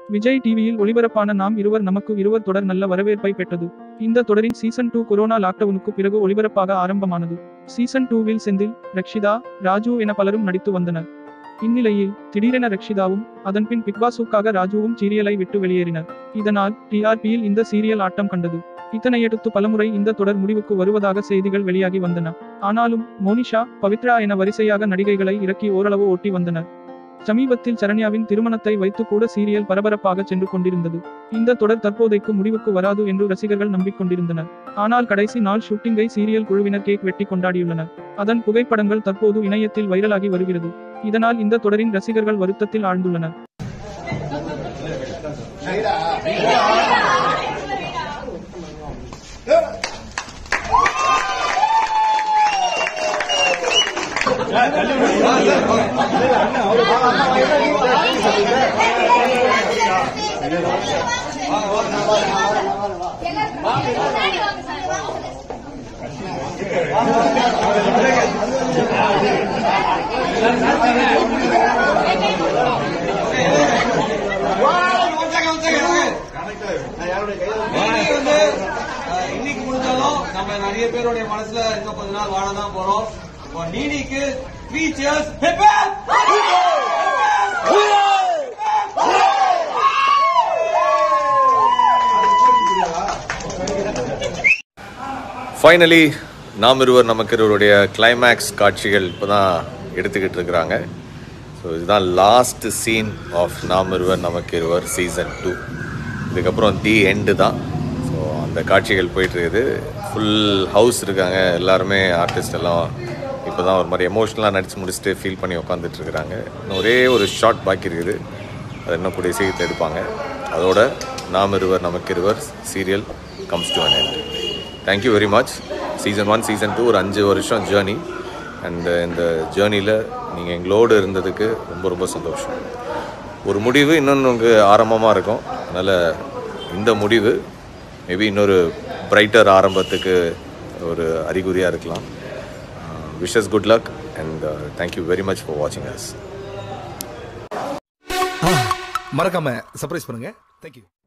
விஜய் டிவியில் ஒளிபரப்பான நாம் இருவர் நமக்கு இருவர் தொடர் நல்ல வரவேற்பை பெற்றது இந்த தொடரின் சீசன் டூ கொரோனா லாக்டவுனுக்கு பிறகு ஒளிபரப்பாக ஆரம்பமானது சீசன் டூவில் செந்தில் ரக்ஷிதா ராஜு என பலரும் நடித்து வந்தனர் இந்நிலையில் திடீரென ரக்ஷிதாவும் அதன்பின் பிக்பாஸுக்காக ராஜுவும் சீரியலை விட்டு வெளியேறினர் இதனால் டிஆர்பியில் இந்த சீரியல் ஆட்டம் கண்டது இதனையடுத்து பலமுறை இந்த தொடர் முடிவுக்கு வருவதாக செய்திகள் வெளியாகி வந்தன ஆனாலும் மோனிஷா பவித்ரா என வரிசையாக நடிகைகளை இறக்கி ஓரளவு ஓட்டி வந்தனர் சமீபத்தில் சரண்யாவின் திருமணத்தை வைத்து கூட சீரியல் பரபரப்பாக சென்று கொண்டிருந்தது இந்த தொடர் தற்போதைக்கு முடிவுக்கு வராது என்று ரசிகர்கள் நம்பிக்கொண்டிருந்தனர் ஆனால் கடைசி நாள் ஷூட்டிங்கை சீரியல் குழுவினர் கேக் வெட்டி கொண்டாடியுள்ளனர் அதன் புகைப்படங்கள் தற்போது இணையத்தில் வைரலாகி வருகிறது இதனால் இந்த தொடரின் ரசிகர்கள் வருத்தத்தில் ஆழ்ந்துள்ளனர் முன்னாடி வாங்க சார் வாங்க சார் இன்னைக்கு வந்து அஹ், இன்னைக்கு முடிஞ்சாலும் நம்ம நிறைய பேருடைய மனசுல இன்னும் கொஞ்ச நாள் வாழ தான் போறோம் இப்போ நீனிக்கு த்ரீ சேர்ஸ் ஃபைனலி நாம் இருவர் நமக்கு இருவருடைய கிளைமேக்ஸ் காட்சிகள் இப்போ தான் எடுத்துக்கிட்டு இருக்கிறாங்க ஸோ இதுதான் லாஸ்ட் சீன் ஆஃப் நாம் இருவர் நமக்கு இருவர் சீசன் டூ இதுக்கப்புறம் தி எண்டு தான் ஸோ அந்த காட்சிகள் போயிட்டு இருக்குது ஃபுல் ஹவுஸ் இருக்காங்க எல்லாருமே ஆர்டிஸ்ட் எல்லாம் இப்போ தான் ஒரு மாதிரி எமோஷ்னலாக நடித்து முடிச்சுட்டு ஃபீல் பண்ணி உட்காந்துட்டு இருக்கிறாங்க இன்னும் ஒரே ஒரு ஷாட் பாக்கி இருக்குது அது இன்னும் கூடிய சீக்கிரத்தில் எடுப்பாங்க அதோட நாம் இருவர் நமக்கு இருவர் serial comes to an end thank you very much season one season two ஒரு அஞ்சு வருஷம் ஜேர்னி அண்ட் இந்த ஜேர்னியில் நீங்கள் எங்களோடு இருந்ததுக்கு ரொம்ப ரொம்ப சந்தோஷம் ஒரு முடிவு இன்னொன்று ஆரம்பமாக இருக்கும் அதனால் இந்த முடிவு மேபி இன்னொரு பிரைட்டர் ஆரம்பத்துக்கு ஒரு அறிகுறியாக இருக்கலாம் wishes good luck and thank you very much for வாட்சிங் அஸ் மறக்காம சர்ப்ரைஸ் பண்ணுங்க தேங்க்யூ